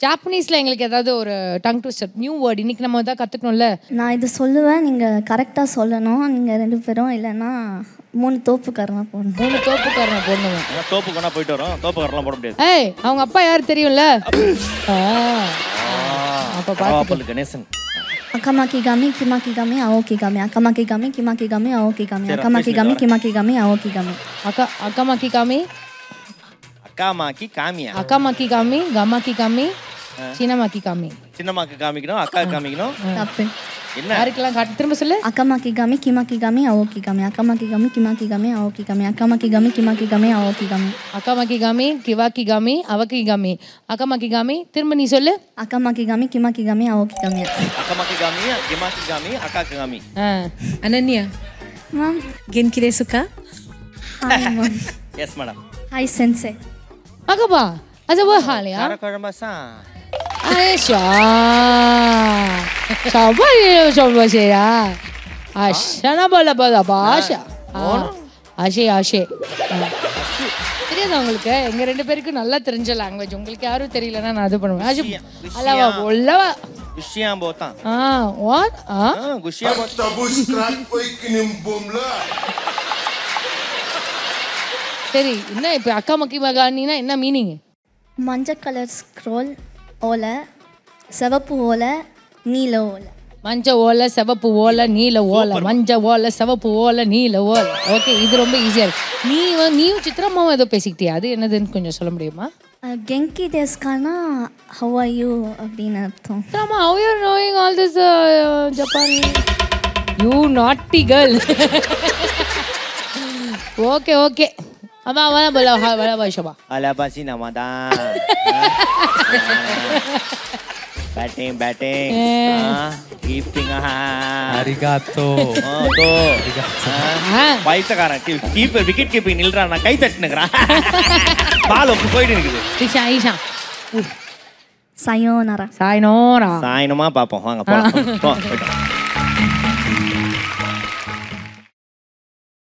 ஜாப்பனீஸ்ல எங்களுக்கு ஏதாவது ஒரு டங் ட்விஸ்டர் நியூ வேர்ட் இன்னைக்கு நம்ம தான் கத்துக்கணும்ல நான் இது சொல்லுவேன் நீங்கள் கரெக்டாக சொல்லணும் நீங்கள் ரெண்டு பேரும் இல்லைன்னா மூணு தோப்புக்காரனா போடணும் மூணு தோப்புக்காரனை போடணும் ஏன்னா தோப்பு கொண்டா போயிட்டு வரோம் தோப்பு கரெல்லாம் போட முடியாது ஏய் அவங்க அப்பா யார் தெரியும்ல ஆ. அப்ப பாத்து பரவாப்பல் கணேசன் அக்கமாக்கி காமி கிமாக்கி காமி அவோக்கி காமி அக்கமாக்கி காமி கிமாக்கி காமி அவோக்கி காமி அக்கமாக்கி காமி கிமாக்கி காமி அவோக்கி காமி அக்கா அக்கா மாக்கி காமி அக்கா மாக்கி காமியா அக்கா மாக்கி காமி கம்மாக்கி காமி சின்னமாக்கி காமி சின்னம்மாக்கு காமிக்கணும் அக்கா காமிக்கணும் தப்பு என்ன யாருக்கெல்லாம் காட்டு திரும்ப சொல்லு அக்கமாக்கி காமி கிமாக்கி காமி அவோக்கி காமி அக்கமாக்கி காமி கிமாக்கி காமி அவோக்கி காமி அக்கமாக்கி காமி கிமாக்கி காமி அவோக்கி காமி அக்கா மாக்கி காமி கிவாக்கி காமி அவக்கி காமி அக்கா மாக்கி காமி திரும்ப நீ சொல்லு அக்கமாக்கி காமி கிமாக்கி காமி அவோக்கி காமி அக்கா மாக்கி காமி கிமாக்கி காமி அக்காக்கு காமி ஆ. Ananya, ma'am genki desu ka? Hi ma'am yes madam hi சென்சே அக்கா அது ஒரு ஹாலியா கார குழம்பாசா ஐஷா சபா சபா செய்யா அஷனா போல போதா பாஷா ஆஷே ஆஷே தெரியாதா உங்களுக்கு எங்க ரெண்டு பேருக்கு நல்லா தெரிஞ்ச லாங்குவேஜ் உங்களுக்கு யாரும் தெரியலன்னா நான் அது பண்ணுவேன் ஆஷு அல்லவா உள்ளவா குஷியா போத்தான் ஆ வாட் ஆ குஷியா போத்தான் Tabus crack oi kinim boom la. சரி என்ன இப்போ அக்கா மக்கி மகானினா என்ன மீனிங் மஞ்சள் கலர் ஸ்க்ரோல் ஓலை சிவப்பு ஓலை நீல ஓலை மஞ்ச ஓலை சிவப்பு ஓலை நீல ஓலை மஞ்ச ஓலை சிவப்பு ஓலை நீல ஓலை ஓகே இது ரொம்ப ஈஸியா இருக்கு நீ வந்து- நீயும் சித்திரமாவும் ஏதோ பேசிக்கிட்டியா அது என்னதுன்னு கொஞ்சம் சொல்ல முடியுமா அஹ், கெங்கி டேஸ்கானா ஹவ் ஆர் யூ அப்படின்னு அர்த்தம் சித்திரமா how you are knowing all this uh, Japan you naughty girl okay okay அம்மா வர போல வர பாஷபா அலபாசி நமாதான் பேட்டிங் பேட்டிங் கீப்பிங் அரிகாத்தோ தோ பைத்தக்காரன் கீப்பர் விக்கெட் கீப்பிங் நில்றான் நான் கை தட்டுனுக்குறான் பால் ஒப்பு போயிட்டு இருக்குது ஈஷா ஈஷா சயோனரா சாய்னோரா சாயனமா பார்ப்போம் வாங்க போலாம் போ போயிட்டோம்